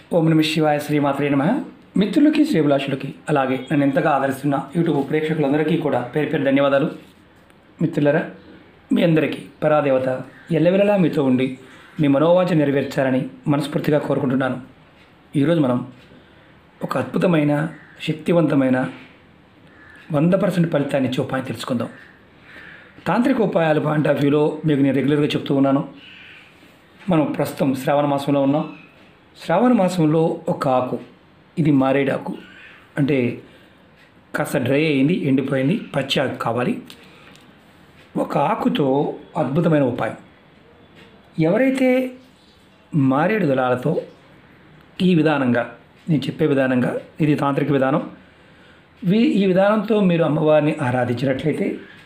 ఓం నమ శివాయ శ్రీమాత్రే నమ మిత్రులకి శ్రీభిలాషులకి అలాగే నన్ను ఎంతగా ఆదరిస్తున్న యూట్యూబ్ ప్రేక్షకులందరికీ కూడా పేరు పేరు ధన్యవాదాలు మిత్రులరా మీ అందరికీ పరాదేవత ఎల్లవెల్లలా మీతో ఉండి మీ మనోవాంఛ నెరవేర్చాలని మనస్ఫూర్తిగా కోరుకుంటున్నాను ఈరోజు మనం ఒక అద్భుతమైన శక్తివంతమైన వంద పర్సెంట్ ఫలితాన్ని ఇచ్చే ఉపాయం తెలుసుకుందాం తాంత్రిక ఉపాయాలు పాయింట్ ఆఫ్ వ్యూలో మీకు నేను రెగ్యులర్గా చెప్తూ ఉన్నాను మనం ప్రస్తుతం శ్రావణ మాసంలో ఉన్నాం శ్రావణ మాసంలో ఒక ఆకు ఇది మారేడు ఆకు అంటే కాస్త డ్రై అయింది ఎండిపోయింది పచ్చి ఆకు కావాలి ఒక ఆకుతో అద్భుతమైన ఉపాయం ఎవరైతే మారేడు దళాలతో ఈ విధానంగా నేను చెప్పే విధానంగా ఇది తాంత్రిక విధానం వీ ఈ విధానంతో మీరు అమ్మవారిని ఆరాధించినట్లయితే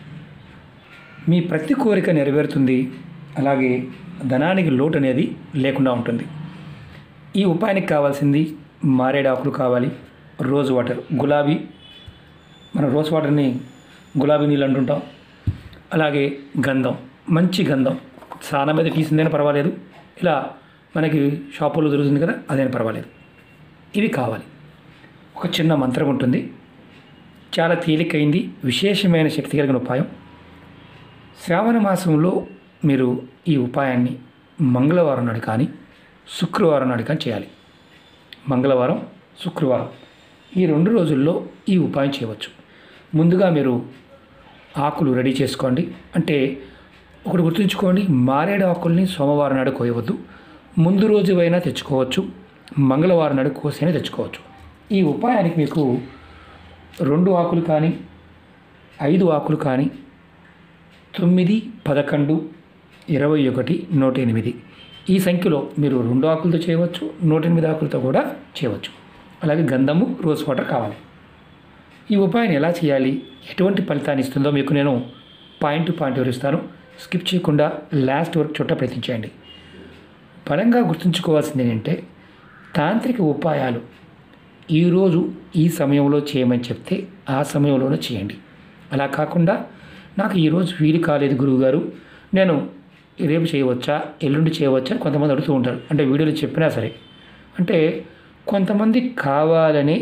మీ ప్రతి కోరిక నెరవేరుతుంది అలాగే ధనానికి లోటు అనేది లేకుండా ఉంటుంది ఈ ఉపాయానికి కావాల్సింది మారేడాకులు కావాలి రోజ్ వాటర్ గులాబీ మన రోజ్ వాటర్ని గులాబీ నీళ్ళు అంటుంటాం అలాగే గంధం మంచి గంధం స్నానం మీద తీసిందైనా పర్వాలేదు ఇలా మనకి షాపులో దొరుకుతుంది కదా అదైనా పర్వాలేదు ఇవి కావాలి ఒక చిన్న మంత్రం ఉంటుంది చాలా తేలికైంది విశేషమైన శక్తి కలిగిన ఉపాయం శ్రావణ మాసంలో మీరు ఈ ఉపాయాన్ని మంగళవారం నాడు కానీ శుక్రవారం నాడు కానీ చేయాలి మంగళవారం శుక్రవారం ఈ రెండు రోజుల్లో ఈ ఉపాయం చేయవచ్చు ముందుగా మీరు ఆకులు రెడీ చేసుకోండి అంటే ఒకటి గుర్తుంచుకోండి మారేడు ఆకుల్ని సోమవారం నాడు కోయవద్దు ముందు రోజు అయినా తెచ్చుకోవచ్చు మంగళవారం నాడు కోసైనా తెచ్చుకోవచ్చు ఈ ఉపాయానికి మీకు రెండు ఆకులు కానీ ఐదు ఆకులు కానీ తొమ్మిది పదకొండు ఇరవై ఒకటి నూట ఎనిమిది ఈ సంఖ్యలో మీరు రెండు ఆకులతో చేయవచ్చు నూట ఎనిమిది ఆకులతో కూడా చేయవచ్చు అలాగే గంధము రోజ్ వాటర్ కావాలి ఈ ఉపాయాన్ని ఎలా చేయాలి ఎటువంటి ఫలితాన్ని ఇస్తుందో మీకు నేను పాయింట్ టు పాయింట్ వివరిస్తాను స్కిప్ చేయకుండా లాస్ట్ వరకు చుట్ట ప్రయత్నించండి బలంగా గుర్తుంచుకోవాల్సింది ఏంటంటే తాంత్రిక ఉపాయాలు ఈరోజు ఈ సమయంలో చేయమని చెప్తే ఆ సమయంలోనే చేయండి అలా కాకుండా నాకు ఈరోజు వీలు కాలేదు గురువుగారు నేను రేపు చేయవచ్చా ఎల్లుండి చేయవచ్చా అని కొంతమంది అడుగుతూ ఉంటారు అంటే వీడియోలో చెప్పినా సరే అంటే కొంతమంది కావాలని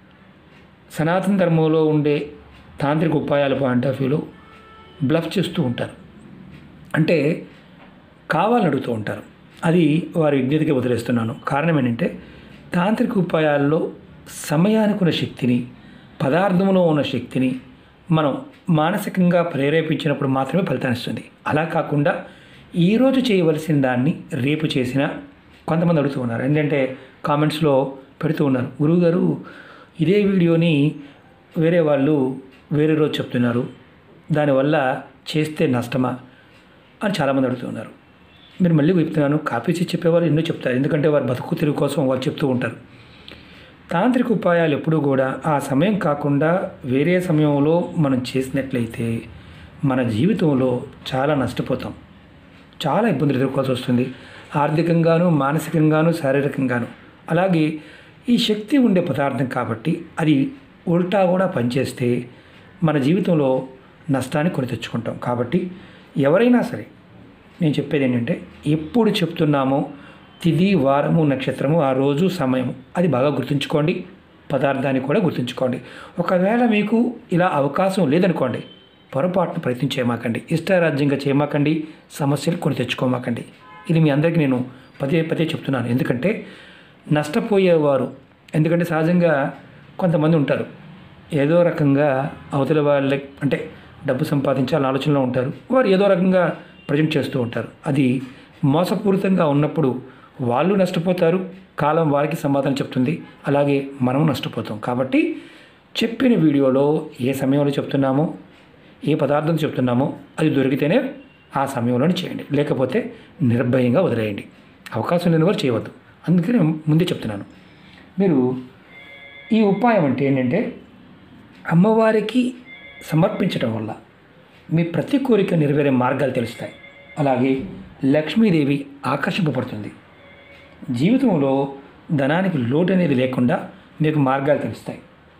సనాతన ధర్మంలో ఉండే తాంత్రిక ఉపాయాల పాయింట్ ఆఫ్ వ్యూలో బ్లఫ్ చేస్తూ ఉంటారు అంటే కావాలని అడుగుతూ ఉంటారు అది వారి విజ్ఞతకి వదిలేస్తున్నాను కారణం ఏంటంటే తాంత్రిక ఉపాయాల్లో సమయానికి ఉన్న శక్తిని పదార్థంలో ఉన్న శక్తిని మనం మానసికంగా ప్రేరేపించినప్పుడు మాత్రమే ఫలితాన్ని ఇస్తుంది అలా కాకుండా ఈరోజు చేయవలసిన దాన్ని రేపు చేసిన కొంతమంది అడుగుతూ ఉన్నారు ఏంటంటే కామెంట్స్లో పెడుతూ ఉన్నారు గురువుగారు ఇదే వీడియోని వేరే వాళ్ళు వేరే రోజు చెప్తున్నారు దానివల్ల చేస్తే నష్టమా అని చాలామంది అడుగుతున్నారు మీరు మళ్ళీ చెప్తున్నాను కాపీస్ ఇచ్చి చెప్పేవాళ్ళు ఎన్నో చెప్తారు ఎందుకంటే వారు బతుకు తిరుగు కోసం వాళ్ళు చెప్తూ ఉంటారు తాంత్రిక ఉపాయాలు ఎప్పుడూ కూడా ఆ సమయం కాకుండా వేరే సమయంలో మనం చేసినట్లయితే మన జీవితంలో చాలా నష్టపోతాం చాలా ఇబ్బందులు ఎదుర్కోవాల్సి వస్తుంది ఆర్థికంగాను మానసికంగాను శారీరకంగాను అలాగే ఈ శక్తి ఉండే పదార్థం కాబట్టి అది ఉల్టా కూడా పనిచేస్తే మన జీవితంలో నష్టాన్ని కొని తెచ్చుకుంటాం కాబట్టి ఎవరైనా సరే నేను చెప్పేది ఏంటంటే ఎప్పుడు చెప్తున్నామో తిది వారము నక్షత్రము ఆ రోజు సమయం అది బాగా గుర్తుంచుకోండి పదార్థాన్ని కూడా గుర్తుంచుకోండి ఒకవేళ మీకు ఇలా అవకాశం లేదనుకోండి పొరపాటును ప్రయత్నం చేయమాకండి ఇష్టారాజ్యంగా చేయమాకండి సమస్యలు కొని తెచ్చుకోమాకండి ఇది మీ అందరికీ నేను పదే పదే చెప్తున్నాను ఎందుకంటే నష్టపోయేవారు ఎందుకంటే సహజంగా కొంతమంది ఉంటారు ఏదో రకంగా అవతల వాళ్ళ అంటే డబ్బు సంపాదించాలని ఆలోచనలో ఉంటారు వారు ఏదో రకంగా ప్రజెంట్ చేస్తూ ఉంటారు అది మోసపూరితంగా ఉన్నప్పుడు వాళ్ళు నష్టపోతారు కాలం వారికి సమాధానం చెప్తుంది అలాగే మనము నష్టపోతాం కాబట్టి చెప్పిన వీడియోలో ఏ సమయంలో చెప్తున్నామో ఏ పదార్థం చెప్తున్నామో అది దొరికితేనే ఆ సమయంలోనే చేయండి లేకపోతే నిర్భయంగా వదిలేయండి అవకాశం లేని వారు చేయవద్దు అందుకని ముందే చెప్తున్నాను మీరు ఈ ఉపాయం అంటే ఏంటంటే అమ్మవారికి సమర్పించడం వల్ల మీ ప్రతి కోరిక నెరవేరే మార్గాలు తెలుస్తాయి అలాగే లక్ష్మీదేవి ఆకర్షింపబడుతుంది జీవితంలో ధనానికి లోటు అనేది లేకుండా మీకు మార్గాలు తెలుస్తాయి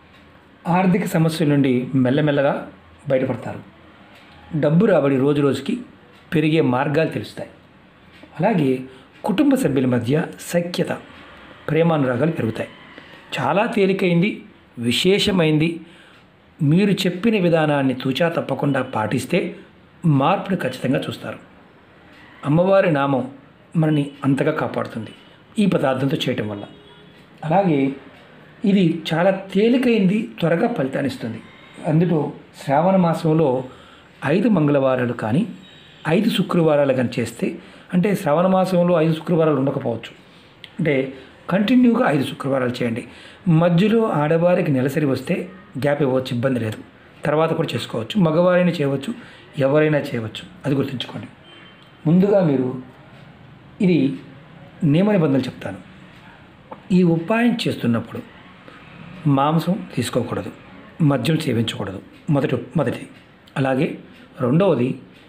ఆర్థిక సమస్యల నుండి మెల్లమెల్లగా బయటపడతారు డబ్బు రాబడి రోజు రోజుకి పెరిగే మార్గాలు తెలుస్తాయి అలాగే కుటుంబ సభ్యుల మధ్య సఖ్యత ప్రేమానురాగాలు పెరుగుతాయి చాలా తేలికైంది విశేషమైంది మీరు చెప్పిన విధానాన్ని తూచా తప్పకుండా పాటిస్తే మార్పుని ఖచ్చితంగా చూస్తారు అమ్మవారి నామం మనని అంతగా కాపాడుతుంది ఈ పదార్థంతో చేయటం వల్ల అలాగే ఇది చాలా తేలికైంది త్వరగా ఫలితాన్ని ఇస్తుంది అందులో శ్రావణ మాసంలో ఐదు మంగళవారాలు కానీ ఐదు శుక్రవారాలు కానీ చేస్తే అంటే శ్రావణ మాసంలో ఐదు శుక్రవారాలు ఉండకపోవచ్చు అంటే కంటిన్యూగా ఐదు శుక్రవారాలు చేయండి మధ్యలో ఆడవారికి నెలసరి వస్తే గ్యాప్ ఇవ్వచ్చు ఇబ్బంది లేదు తర్వాత కూడా చేసుకోవచ్చు మగవారైనా చేయవచ్చు ఎవరైనా చేయవచ్చు అది గుర్తుంచుకోండి ముందుగా మీరు ఇది నియమ నిబంధనలు చెప్తాను ఈ ఉపాయం చేస్తున్నప్పుడు మాంసం తీసుకోకూడదు మద్యం సేవించకూడదు మొదటి మొదటిది అలాగే రెండవది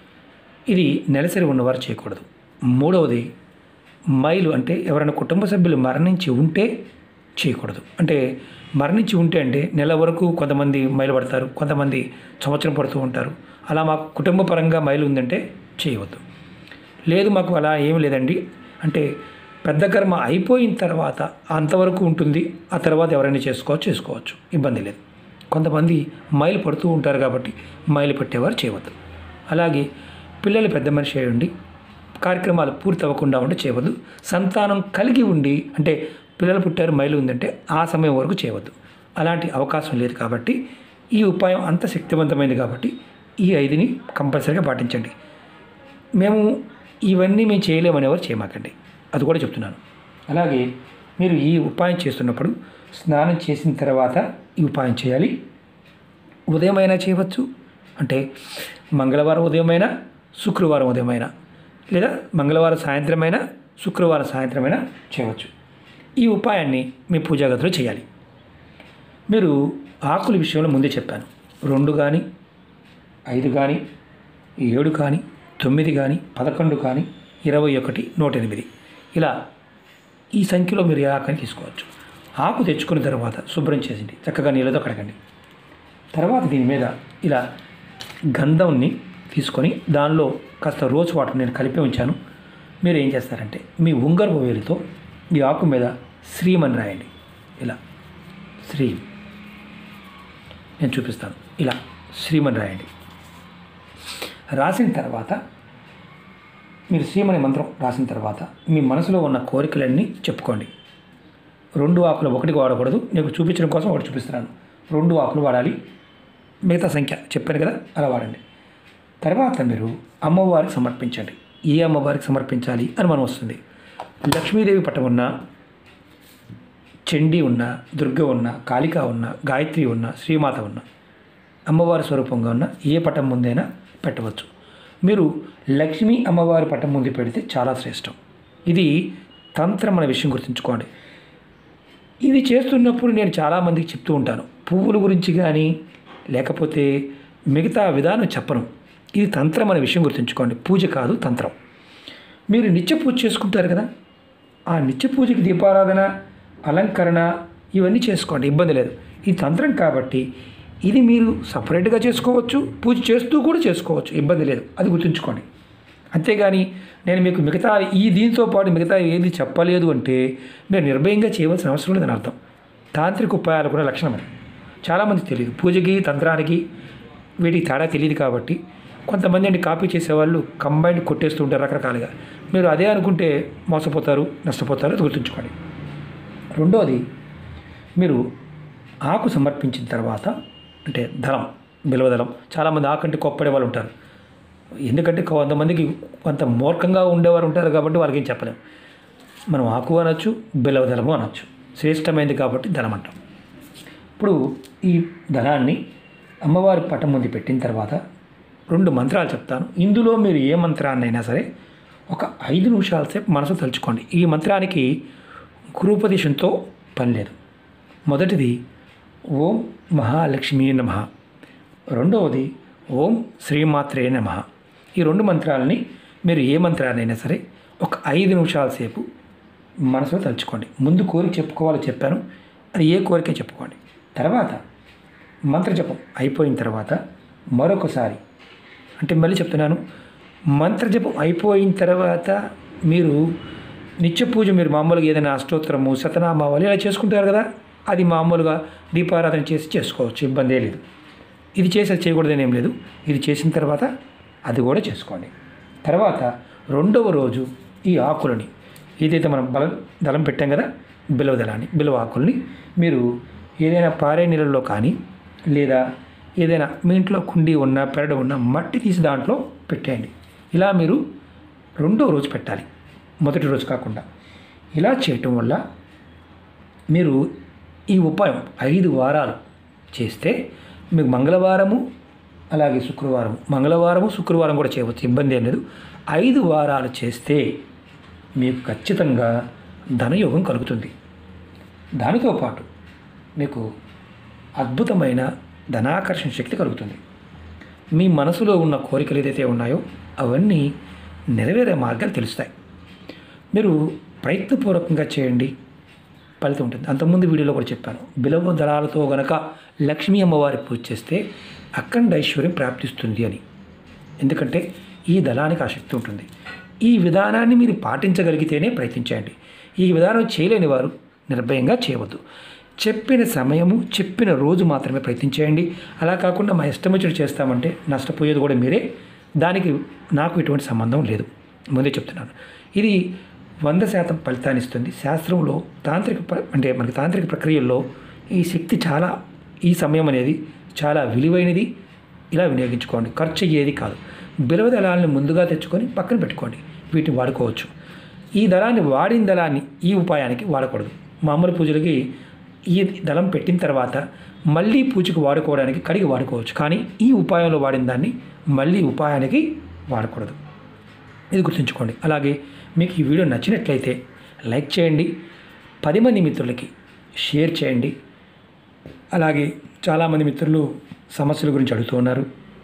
ఇది నెలసరి ఉన్నవారు చేయకూడదు మూడవది మైలు అంటే ఎవరైనా కుటుంబ సభ్యులు మరణించి ఉంటే చేయకూడదు అంటే మరణించి ఉంటే అంటే నెల వరకు కొంతమంది మైలు పడతారు కొంతమంది సంవత్సరం పడుతూ ఉంటారు అలా మాకు కుటుంబ పరంగా మైలు ఉందంటే చేయవద్దు లేదు మాకు అలా ఏం లేదండి అంటే పెద్ద కర్మ అయిపోయిన తర్వాత అంతవరకు ఉంటుంది ఆ తర్వాత ఎవరైనా చేసుకోవచ్చు చేసుకోవచ్చు ఇబ్బంది లేదు కొంతమంది మైలు పడుతూ ఉంటారు కాబట్టి మైలు పెట్టేవారు చేయవద్దు అలాగే పిల్లలు పెద్ద మనిషి అయ్యండి కార్యక్రమాలు పూర్తి అవ్వకుండా ఉంటే చేయవద్దు సంతానం కలిగి ఉండి అంటే పిల్లలు పుట్టారు మైలు ఉందంటే ఆ సమయం వరకు చేయవద్దు అలాంటి అవకాశం లేదు కాబట్టి ఈ ఉపాయం అంత శక్తివంతమైంది కాబట్టి ఈ ఐదుని కంపల్సరీగా పాటించండి మేము ఇవన్నీ మేము చేయలేమని ఎవరు చేయమాకండి అది కూడా చెప్తున్నాను అలాగే మీరు ఈ ఉపాయం చేస్తున్నప్పుడు స్నానం చేసిన తర్వాత ఈ ఉపాయం చేయాలి ఉదయమైనా చేయవచ్చు అంటే మంగళవారం ఉదయమైనా శుక్రవారం ఉదయమైనా లేదా మంగళవారం సాయంత్రమైనా శుక్రవారం సాయంత్రమైనా చేయవచ్చు ఈ ఉపాయాన్ని మీ పూజా గదిలో చేయాలి మీరు ఆకుల విషయంలో ముందే చెప్పాను రెండు కానీ ఐదు కానీ ఏడు కానీ తొమ్మిది కానీ పదకొండు కానీ ఇరవై ఒకటి నూట ఎనిమిది ఇలా ఈ సంఖ్యలో మీరు ఏ ఆకుని తీసుకోవచ్చు ఆకు తెచ్చుకున్న తర్వాత శుభ్రం చేసింది చక్కగా నీళ్ళతో కడగండి తర్వాత దీని మీద ఇలా గంధంని తీసుకొని దానిలో కాస్త రోజ్ వాటర్ నేను కలిపి ఉంచాను మీరు ఏం చేస్తారంటే మీ ఉంగరపు వేలితో ఈ ఆకు మీద శ్రీమని రాయండి ఇలా శ్రీ నేను చూపిస్తాను ఇలా శ్రీమని రాయండి రాసిన తర్వాత మీరు శ్రీమని మంత్రం రాసిన తర్వాత మీ మనసులో ఉన్న కోరికలన్నీ చెప్పుకోండి రెండు ఆకులు ఒకటికి వాడకూడదు నీకు చూపించడం కోసం ఒకటి చూపిస్తున్నాను రెండు ఆకులు వాడాలి మిగతా సంఖ్య చెప్పాను కదా అలా వాడండి తర్వాత మీరు అమ్మవారికి సమర్పించండి ఏ అమ్మవారికి సమర్పించాలి అని మనం వస్తుంది లక్ష్మీదేవి పటం ఉన్నా చండీ ఉన్న దుర్గ ఉన్న కాళిక ఉన్న గాయత్రి ఉన్న శ్రీమాత ఉన్న అమ్మవారి స్వరూపంగా ఉన్న ఏ పటం ముందైనా పెట్టవచ్చు మీరు లక్ష్మీ అమ్మవారి పటం ముందు పెడితే చాలా శ్రేష్టం ఇది తంత్రం అనే విషయం గుర్తుంచుకోండి ఇది చేస్తున్నప్పుడు నేను చాలామందికి చెప్తూ ఉంటాను పువ్వుల గురించి కానీ లేకపోతే మిగతా విధానం చెప్పను ఇది తంత్రం అనే విషయం గుర్తుంచుకోండి పూజ కాదు తంత్రం మీరు నిత్య పూజ చేసుకుంటారు కదా ఆ నిత్య పూజకి దీపారాధన అలంకరణ ఇవన్నీ చేసుకోండి ఇబ్బంది లేదు ఇది తంత్రం కాబట్టి ఇది మీరు సపరేట్గా చేసుకోవచ్చు పూజ చేస్తూ కూడా చేసుకోవచ్చు ఇబ్బంది లేదు అది గుర్తుంచుకోండి అంతేగాని నేను మీకు మిగతా ఈ దీంతో పాటు మిగతా ఏది చెప్పలేదు అంటే మీరు నిర్భయంగా చేయవలసిన అవసరం లేదని అర్థం తాంత్రిక ఉపాయాలు కూడా లక్షణం అది చాలామంది తెలియదు పూజకి తంత్రానికి వీటికి తేడా తెలియదు కాబట్టి కొంతమంది అండి కాపీ చేసేవాళ్ళు కంబైండ్ కొట్టేస్తూ ఉంటారు రకరకాలుగా మీరు అదే అనుకుంటే మోసపోతారు నష్టపోతారు అది గుర్తుంచుకోండి రెండోది మీరు ఆకు సమర్పించిన తర్వాత అంటే దళం బిలవదళం చాలామంది ఆకు అంటే కొప్పడే వాళ్ళు ఉంటారు ఎందుకంటే కొంతమందికి కొంత మూర్ఖంగా ఉండేవారు ఉంటారు కాబట్టి వాళ్ళకి ఏం చెప్పలేం మనం ఆకు అనొచ్చు బిలవదళము అనొచ్చు శ్రేష్టమైనది కాబట్టి ధనం అంటాం ఇప్పుడు ఈ ధనాన్ని అమ్మవారి పటం ముందు పెట్టిన తర్వాత రెండు మంత్రాలు చెప్తాను ఇందులో మీరు ఏ మంత్రాన్నైనా సరే ఒక ఐదు నిమిషాల సేపు మనసు తలుచుకోండి ఈ మంత్రానికి గురుపదేశంతో పని లేదు మొదటిది ఓం మహాలక్ష్మీ నమ రెండవది ఓం శ్రీమాత్రే నమ ఈ రెండు మంత్రాలని మీరు ఏ మంత్రాన్నైనా సరే ఒక ఐదు నిమిషాల సేపు మనసులో తలుచుకోండి ముందు కోరిక చెప్పుకోవాలో చెప్పాను అది ఏ కోరిక చెప్పుకోండి తర్వాత మంత్రజపం అయిపోయిన తర్వాత మరొకసారి అంటే మళ్ళీ చెప్తున్నాను మంత్రజపం అయిపోయిన తర్వాత మీరు నిత్య పూజ మీరు మామూలుగా ఏదైనా అష్టోత్తరము శతనామావళి ఇలా చేసుకుంటారు కదా అది మామూలుగా దీపారాధన చేసి చేసుకోవచ్చు ఇబ్బంది లేదు ఇది చేసి అది చేయకూడదని ఏం లేదు ఇది చేసిన తర్వాత అది కూడా చేసుకోండి తర్వాత రెండవ రోజు ఈ ఆకులని ఏదైతే మనం బలం దళం పెట్టాం కదా బిలవ దళాన్ని బిలవ ఆకుల్ని మీరు ఏదైనా పారే నీళ్ళల్లో కానీ లేదా ఏదైనా మీ ఇంట్లో కుండీ ఉన్న పెరడు ఉన్న మట్టి తీసి దాంట్లో పెట్టేయండి ఇలా మీరు రెండో రోజు పెట్టాలి మొదటి రోజు కాకుండా ఇలా చేయటం వల్ల మీరు ఈ ఉపాయం ఐదు వారాలు చేస్తే మీకు మంగళవారము అలాగే శుక్రవారం మంగళవారము శుక్రవారం కూడా చేయవచ్చు ఇబ్బంది ఏం లేదు ఐదు వారాలు చేస్తే మీకు ఖచ్చితంగా ధనయోగం కలుగుతుంది దానితో పాటు మీకు అద్భుతమైన ధనాకర్షణ శక్తి కలుగుతుంది మీ మనసులో ఉన్న కోరికలు ఏదైతే ఉన్నాయో అవన్నీ నెరవేరే మార్గాలు తెలుస్తాయి మీరు ప్రయత్నపూర్వకంగా చేయండి ఫలితం ఉంటుంది అంతకుముందు వీడియోలో కూడా చెప్పాను బిలవ దళాలతో గనక లక్ష్మీ అమ్మవారి పూజ చేస్తే అఖండ ఐశ్వర్యం ప్రాప్తిస్తుంది అని ఎందుకంటే ఈ దళానికి ఆ శక్తి ఉంటుంది ఈ విధానాన్ని మీరు పాటించగలిగితేనే ప్రయత్నించండి ఈ విధానం చేయలేని వారు నిర్భయంగా చేయవద్దు చెప్పిన సమయము చెప్పిన రోజు మాత్రమే ప్రయత్నించేయండి అలా కాకుండా మా ఇష్టం వచ్చినట్టు చేస్తామంటే నష్టపోయేది కూడా మీరే దానికి నాకు ఎటువంటి సంబంధం లేదు ముందే చెప్తున్నాను ఇది వంద శాతం ఫలితాన్ని ఇస్తుంది శాస్త్రంలో తాంత్రిక ప్ర- అంటే మనకి తాంత్రిక ప్రక్రియల్లో ఈ శక్తి చాలా ఈ సమయం అనేది చాలా విలువైనది ఇలా వినియోగించుకోండి ఖర్చు అయ్యేది కాదు బిలవ దళాలను ముందుగా తెచ్చుకొని పక్కన పెట్టుకోండి వీటిని వాడుకోవచ్చు ఈ దళాన్ని వాడిన దళాన్ని ఈ ఉపాయానికి వాడకూడదు మామూలు పూజలకి ఈ దళం పెట్టిన తర్వాత మళ్ళీ పూజకు వాడుకోవడానికి కడిగి వాడుకోవచ్చు కానీ ఈ ఉపాయంలో వాడిన దాన్ని మళ్ళీ ఉపాయానికి వాడకూడదు ఇది గుర్తుంచుకోండి అలాగే మీకు ఈ వీడియో నచ్చినట్లయితే లైక్ చేయండి పది మంది మిత్రులకి షేర్ చేయండి అలాగే చాలామంది మిత్రులు సమస్యల గురించి అడుగుతూ ఉన్నారు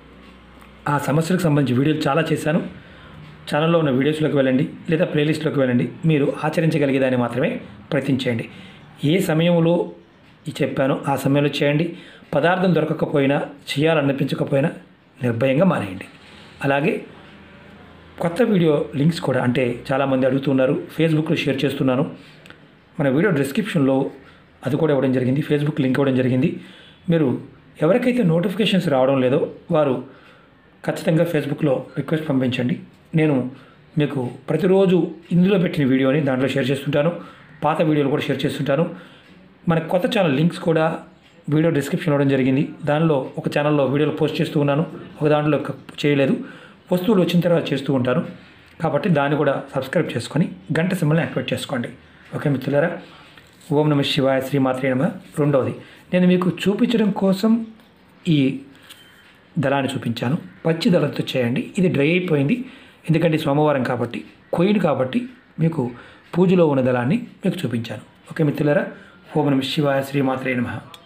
ఆ సమస్యలకు సంబంధించి వీడియోలు చాలా చేశాను ఛానల్లో ఉన్న వీడియోస్లోకి వెళ్ళండి లేదా ప్లేలిస్ట్లోకి వెళ్ళండి మీరు ఆచరించగలిగేదాన్ని మాత్రమే ప్రయత్నించేయండి ఏ సమయంలో ఈ చెప్పానో ఆ సమయంలో చేయండి పదార్థం దొరకకపోయినా చేయాలనిపించకపోయినా నిర్భయంగా మానేయండి అలాగే కొత్త వీడియో లింక్స్ కూడా అంటే చాలామంది అడుగుతున్నారు ఫేస్బుక్లో షేర్ చేస్తున్నాను మన వీడియో డిస్క్రిప్షన్లో అది కూడా ఇవ్వడం జరిగింది ఫేస్బుక్ లింక్ ఇవ్వడం జరిగింది మీరు ఎవరికైతే నోటిఫికేషన్స్ రావడం లేదో వారు ఖచ్చితంగా ఫేస్బుక్లో రిక్వెస్ట్ పంపించండి నేను మీకు ప్రతిరోజు ఇందులో పెట్టిన వీడియోని దాంట్లో షేర్ చేస్తుంటాను పాత వీడియోలు కూడా షేర్ చేస్తుంటాను మన కొత్త ఛానల్ లింక్స్ కూడా వీడియో డిస్క్రిప్షన్ ఇవ్వడం జరిగింది దానిలో ఒక ఛానల్లో వీడియోలు పోస్ట్ చేస్తూ ఉన్నాను ఒక దాంట్లో క- చేయలేదు వస్తువులు వచ్చిన తర్వాత చేస్తూ ఉంటాను కాబట్టి దాన్ని కూడా సబ్స్క్రైబ్ చేసుకొని గంట సింబల్ని యాక్టివేట్ చేసుకోండి ఓకే మిత్రులారా ఓం నమ శివాయ శ్రీమాత్రే నమ రెండవది నేను మీకు చూపించడం కోసం ఈ దళాన్ని చూపించాను పచ్చి దళంతో చేయండి ఇది డ్రై అయిపోయింది ఎందుకంటే సోమవారం కాబట్టి కొయ్యను కాబట్టి మీకు పూజలో ఉన్న దళాన్ని మీకు చూపించాను ఓకే మిత్రులారా ఓం నమ శివాయ శ్రీమాత్రే నమ